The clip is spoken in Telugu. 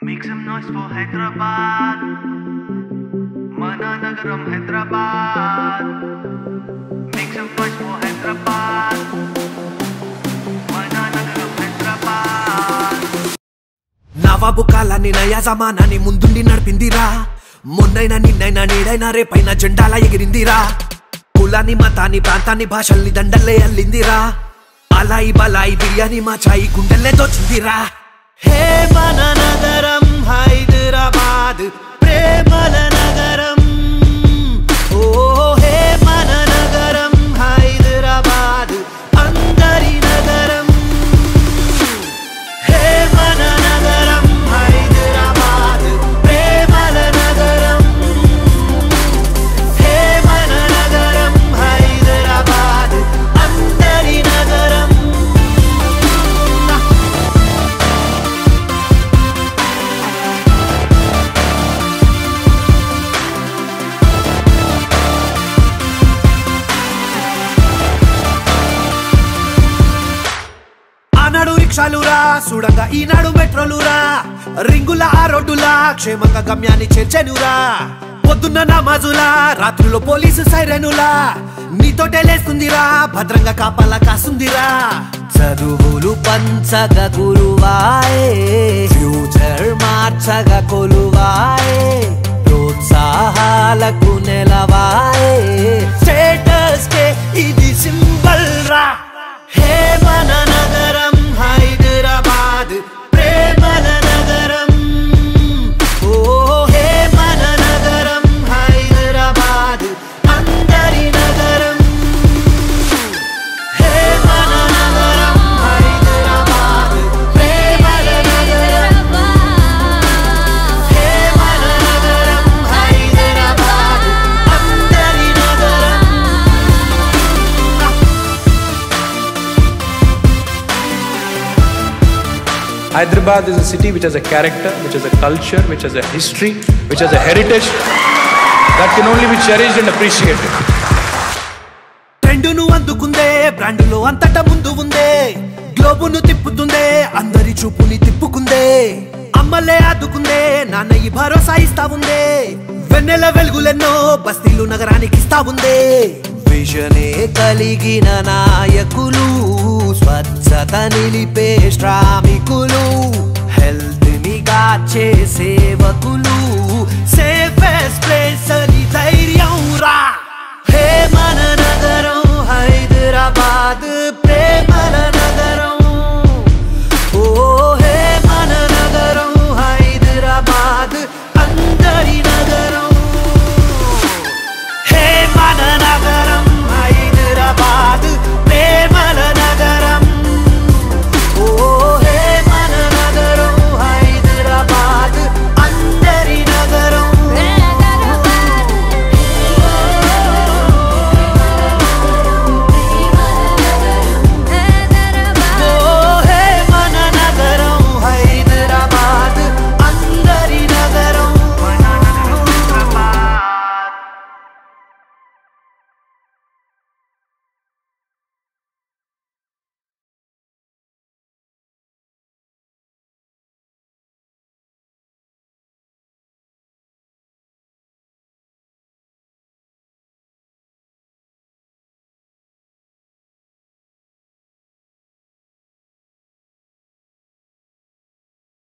Make some noise for Hyderabad. Mana Nagaram, Hyderabad. Make some noise for Hyderabad. Mana Nagaram, Hyderabad. నవాబు కాలాన్ని నయా జమానాన్ని ముందుండి నడిపిందిరా మొన్నైనా నిన్నైనా నేడైనా రేపైన జెండాల ఎగిరిందిరా కులాన్ని మతాన్ని ప్రాంతాన్ని భాషల్ని దండల్లే అల్లిందిరా అలాయి బలాయి బిర్యానీ మా చాయి గుండెల్లే దోచిందిరా హే మన నగరం హైదరాబాద్ ప్రేమల నగరం ఓ హే మన నగరం హైదరాబాద్ అందరి నగరం హే మన నగరం హైదరాబాద్ ప్రేమల నగరం హే మన నగరం హైదరాబాద్ అందరి నగరం ఆనాడు రిక్షాలురా చూడంగా ఈనాడు మెట్రోలురా రింగుల ఆ రోడ్డులా క్షేమంగా గమ్యాన్ని చేర్చెనురా పొద్దున్న నమాజులా రాత్రుల్లో పోలీసు సైరనులా నీతోటే లేస్తుందిరా భద్రంగా కాపాలా కాస్తుందిరా చదువులు పంచగ గురువాయే ఫ్యూచర్ మార్చగ కొలువాయే ప్రోత్సాహాలకు నెలవాయే స్టేటస్ కే ఇది సింబల్ రా హే మన నగరం హైదరాబాద్ ప్రేమల నగరం ఓ హే మన నగరం హైదరాబాద్ అందరి నగరం హే మన నగరం హైదరాబాద్ ప్రేమల నగరం హే మన నగరం హైదరాబాద్ అందరి నగరం Hyderabad is a city which has a character, which has a culture, which has a history, which has a heritage that can only be cherished and appreciated. ట్రెండును అందుకుందే బ్రాండులో అంతటా ముందు ఉందే గ్లోబును తిప్పుతుందే అందరి చూపుని తిప్పుకుందే అమ్మలే ఆదుకుందే నాన్న ఈ భరోసా ఇస్తా ఉందే వెన్నెల వెలుగులెన్నో బస్తీలు నగరానికి ఇస్తా ఉందే విజనే కలిగిన నాయకులు స్వచ్ఛత నిలిపే శ్రామికులు హెల్త్ నిగా సేవకులు సేఫెస్ట్ ప్లేస్ అని ధైర్యం రా